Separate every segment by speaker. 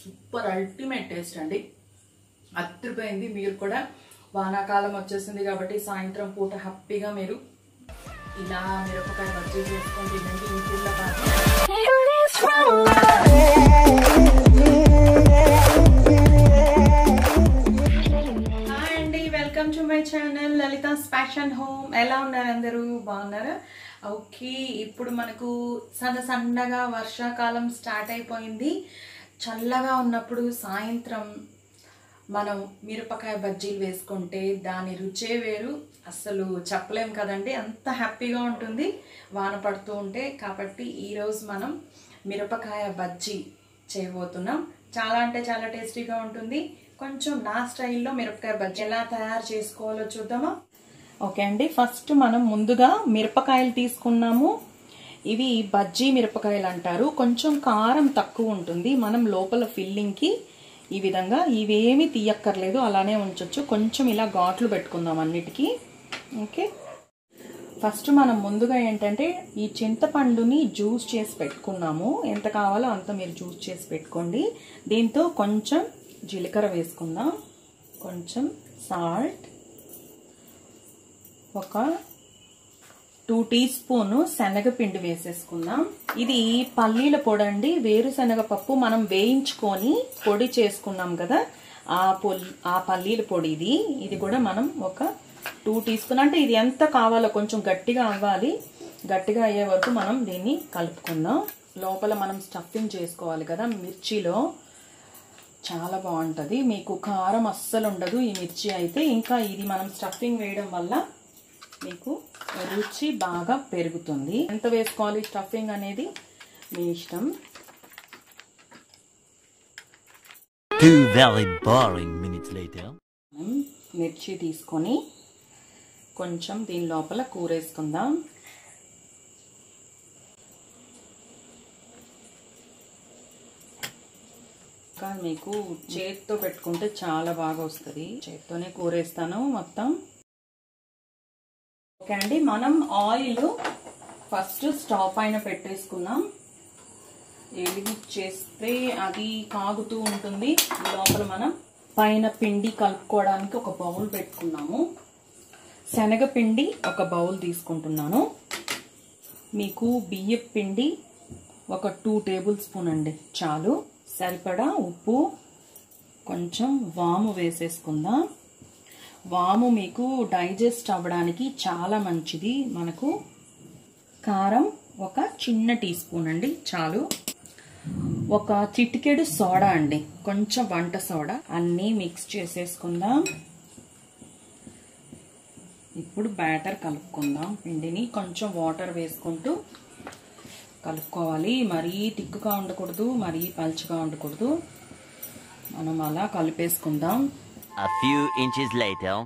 Speaker 1: Super ultimate taste అండి అత్తిపోయింది మీరు కూడా వానాకాలం వచ్చేసింది కాబట్టి సాయంత్రం పూట హ్యాపీగా మీరు ఇలా మిరపకాయ బజ్జీ చేసుకొని తినండి ఇంటిల్లో కాదు హాయ్ అండి welcome to my channel Lalitha's fashion home ఎలా ఉన్నారు అందరూ బాగున్నారా ఓకే ఇప్పుడు మనకు సన్న సన్నగా వర్షాకాలం స్టార్ట్ అయిపోయింది చల్లగా ఉన్నప్పుడు సాయంత్రం మనం మిరపకాయ బజ్జీలు వేసుకుంటే దాని రుచే వేరు అస్సలు చెప్పలేం కదండి అంత హ్యాపీగా ఉంటుంది వాన పడుతూ ఉంటే కాబట్టి ఈరోజు మనం మిరపకాయ బజ్జీ చేయబోతున్నాం చాలా అంటే చాలా టేస్టీగా ఉంటుంది కొంచెం నా స్టైల్లో మిరపకాయ బజ్జీ ఎలా తయారు చేసుకోవాలో చూద్దామా ఓకే అండి ఫస్ట్ మనం ముందుగా మిరపకాయలు తీసుకున్నాము ఇవి బజ్జీ మిరపకాయలు అంటారు కొంచెం కారం తక్కువ ఉంటుంది మనం లోపల ఫిల్లింగ్కి ఈ విధంగా ఇవేమి తీయక్కర్లేదు అలానే ఉంచొచ్చు కొంచెం ఇలా ఘాట్లు పెట్టుకుందాం అన్నిటికీ ఓకే ఫస్ట్ మనం ముందుగా ఏంటంటే ఈ చింతపండుని జ్యూస్ చేసి పెట్టుకున్నాము ఎంత కావాలో అంత మీరు జ్యూస్ చేసి పెట్టుకోండి దీంతో కొంచెం జీలకర్ర వేసుకుందాం కొంచెం సాల్ట్ ఒక టూ టీ స్పూన్ శనగపిండి వేసేసుకుందాం ఇది పల్లీల పొడి అండి వేరుశనగ పప్పు మనం వేయించుకొని పొడి చేసుకున్నాం కదా ఆ పొల్ ఆ పల్లీల పొడి ఇది ఇది కూడా మనం ఒక టూ టీ స్పూన్ అంటే ఇది ఎంత కావాలో కొంచెం గట్టిగా అవ్వాలి గట్టిగా అయ్యే వరకు మనం దీన్ని కలుపుకుందాం లోపల మనం స్టఫింగ్ చేసుకోవాలి కదా మిర్చిలో చాలా బాగుంటుంది మీకు కారం అస్సలు ఉండదు ఈ మిర్చి అయితే ఇంకా ఇది మనం స్టఫింగ్ వేయడం వల్ల మీకు రుచి బాగా పెరుగుతుంది ఎంత వేసుకోవాలి స్టఫింగ్ అనేది మీ ఇష్టం
Speaker 2: Two very boring minutes later.
Speaker 1: మనం మిర్చి తీసుకొని కొంచెం దీని లోపల కూరేసుకుందాం ఇంకా మీకు చేతితో పెట్టుకుంటే చాలా బాగా వస్తుంది చేతితోనే కూరేస్తాను మొత్తం ఓకే అండి మనం ఆయిల్ ఫస్ట్ స్టవ్ పైన పెట్టేసుకుందాం చేస్తే అది కాగుతూ ఉంటుంది లోపల మనం పైన పిండి కలుపుకోవడానికి ఒక బౌల్ పెట్టుకున్నాము శనగపిండి ఒక బౌల్ తీసుకుంటున్నాను మీకు బియ్య పిండి ఒక టూ టేబుల్ స్పూన్ అండి చాలు సరిపడా ఉప్పు కొంచెం వాము వేసేసుకుందాం వాము మీకు డైజెస్ట్ అవ్వడానికి చాలా మంచిది మనకు కారం ఒక చిన్న టీ స్పూన్ అండి చాలు ఒక చిటికెడు సోడా అండి కొంచెం వంట సోడా అన్నీ మిక్స్ చేసేసుకుందాం ఇప్పుడు బ్యాటర్ కలుపుకుందాం పిండిని కొంచెం వాటర్ వేసుకుంటూ కలుపుకోవాలి మరీ తిక్కుగా ఉండకూడదు మరీ పలుచగా ఉండకూడదు మనం అలా కలిపేసుకుందాం
Speaker 2: A few inches later.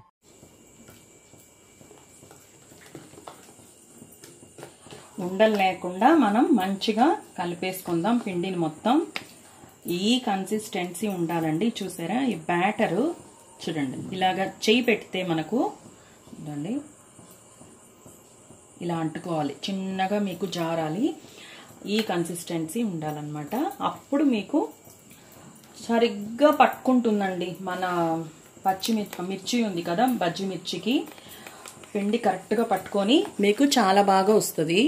Speaker 1: ఉండలు లేకుండా మనం మంచిగా కలిపేసుకుందాం పిండిని మొత్తం ఈ కన్సిస్టెన్సీ ఉండాలండి చూసారా ఈ బ్యాటరు చూడండి ఇలాగా చేయి పెడితే మనకు చూడండి ఇలా అంటుకోవాలి చిన్నగా మీకు జారాలి ఈ కన్సిస్టెన్సీ ఉండాలన్నమాట అప్పుడు మీకు సరిగ్గా పట్టుకుంటుందండి మన పచ్చిమిర్చి మిర్చి ఉంది కదా బజ్జి మిర్చికి పిండి కరెక్ట్గా పట్టుకొని మీకు చాలా బాగా వస్తుంది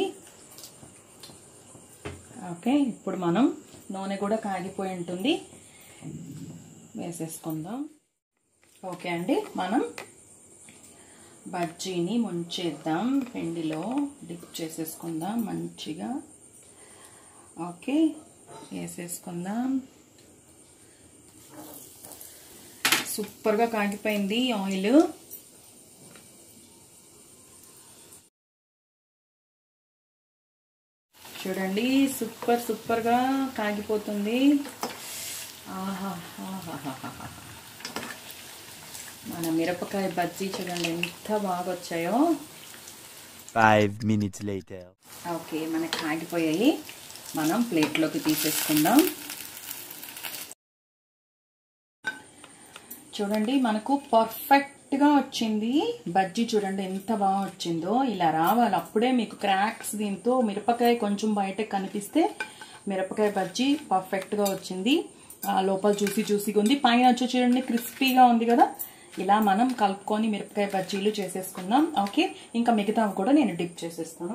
Speaker 1: ఓకే ఇప్పుడు మనం నూనె కూడా కాగిపోయి ఉంటుంది వేసేసుకుందాం ఓకే అండి మనం బజ్జీని ముంచేద్దాం పిండిలో డిప్ చేసేసుకుందాం మంచిగా ఓకే వేసేసుకుందాం సూపర్గా కాగిపోయింది ఆయిల్ చూడండి సూపర్ సూపర్గా కాగిపోతుంది ఆహా ఆహాహాహా. మన మిరపకాయ బజ్జీ చూడండి ఎంత బాగా వచ్చాయో
Speaker 2: Five minutes later.
Speaker 1: ఓకే మనకి కాగిపోయాయి మనం ప్లేట్లోకి తీసేసుకుందాం చూడండి మనకు పర్ఫెక్ట్గా వచ్చింది బజ్జీ చూడండి ఎంత బాగా వచ్చిందో ఇలా రావాలి అప్పుడే మీకు క్రాక్స్ దీంతో మిరపకాయ కొంచెం బయటకు కనిపిస్తే మిరపకాయ బజ్జీ పర్ఫెక్ట్గా వచ్చింది ఆ, లోపల చూసి చూసిగా ఉంది పైన వచ్చి చూడండి క్రిస్పీగా ఉంది కదా ఇలా మనం కలుపుకొని మిరపకాయ బజ్జీలు చేసేసుకుందాం ఓకే ఇంకా మిగతా కూడా నేను డిప్ చేసేస్తాను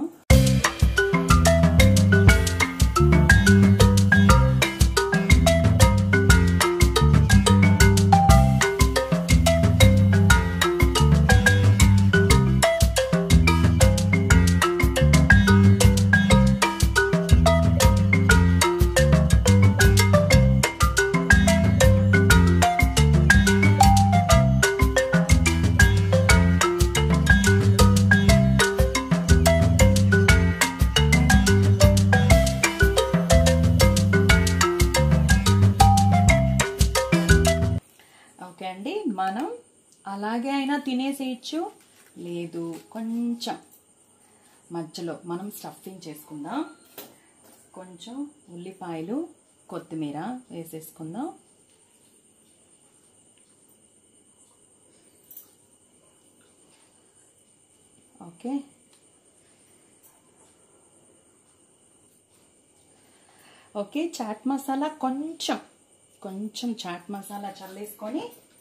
Speaker 1: ఓకే అండి మనం అలాగే అయినా తినేసేయచ్చు లేదు కొంచెం మధ్యలో మనం స్టఫింగ్ చేసుకుందాం కొంచెం ఉల్లిపాయలు కొత్తిమీర వేసేసుకుందాం ఓకే ఓకే చాట్ మసాలా కొంచెం కొంచెం చాట్ మసాలా చల్లేసుకొని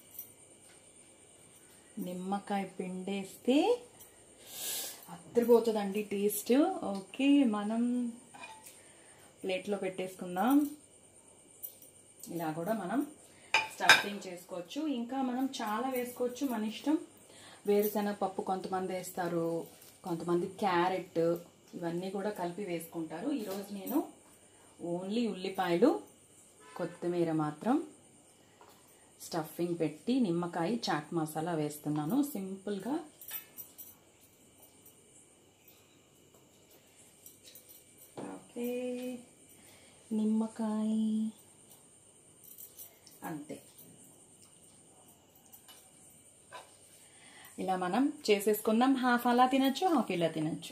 Speaker 1: నిమ్మకాయ పిండేస్తే అద్దరిపోతుందండి టేస్ట్ ఓకే మనం ప్లేట్లో పెట్టేసుకుందాం ఇలా కూడా మనం స్టఫింగ్ చేసుకోవచ్చు ఇంకా మనం చాలా వేసుకోవచ్చు మన ఇష్టం వేరుశనగ పప్పు కొంతమంది వేస్తారు కొంతమంది క్యారెట్ ఇవన్నీ కూడా కలిపి వేసుకుంటారు ఈరోజు నేను ఓన్లీ ఉల్లిపాయలు కొత్తిమీర మాత్రం స్టఫింగ్ పెట్టి నిమ్మకాయ చాట్ మసాలా వేస్తున్నాను సింపుల్గా ఓకే నిమ్మకాయ అంతే ఇలా మనం చేసేసుకుందాం హాఫ్ అలా తినచ్చు హాఫ్ ఇలా తినచ్చు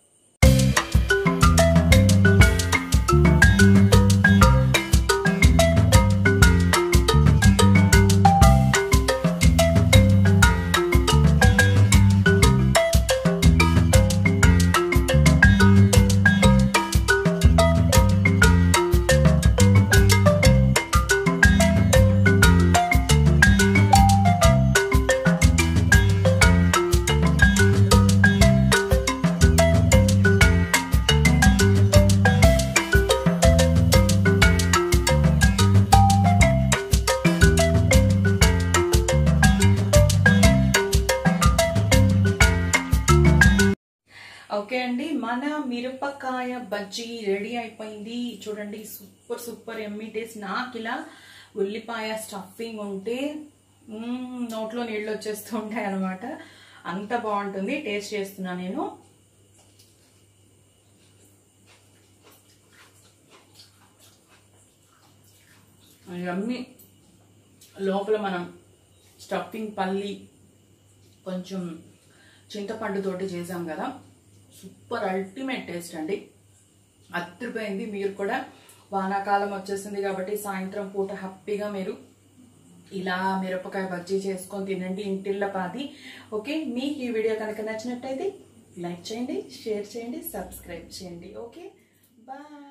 Speaker 1: ఓకే అండి మన మిరపకాయ బజ్జీ రెడీ అయిపోయింది చూడండి సూపర్ సూపర్ ఎమ్మి టేస్ట్ నాకు ఇలా ఉల్లిపాయ స్టఫింగ్ ఉంటే మ్మ్, నోట్లో నీళ్ళు వచ్చేస్తూ ఉంటాయి అనమాట అంత బాగుంటుంది టేస్ట్ చేస్తున్నా నేను ఎమ్మి లోపల మనం స్టఫింగ్ పల్లి కొంచెం చింతపండు తోటి చేసాం కదా సూపర్ అల్టిమేట్ టేస్ట్ అండి అత్తిపోయింది మీరు కూడా వానాకాలం వచ్చేసింది కాబట్టి సాయంత్రం పూట హ్యాపీగా మీరు ఇలా మిరపకాయ బజ్జీ చేసుకొని తినండి ఇంటిల్ల పాది ఓకే మీకు ఈ వీడియో కనుక నచ్చినట్టయితే లైక్ చేయండి షేర్ చేయండి సబ్స్క్రైబ్ చేయండి ఓకే బాయ్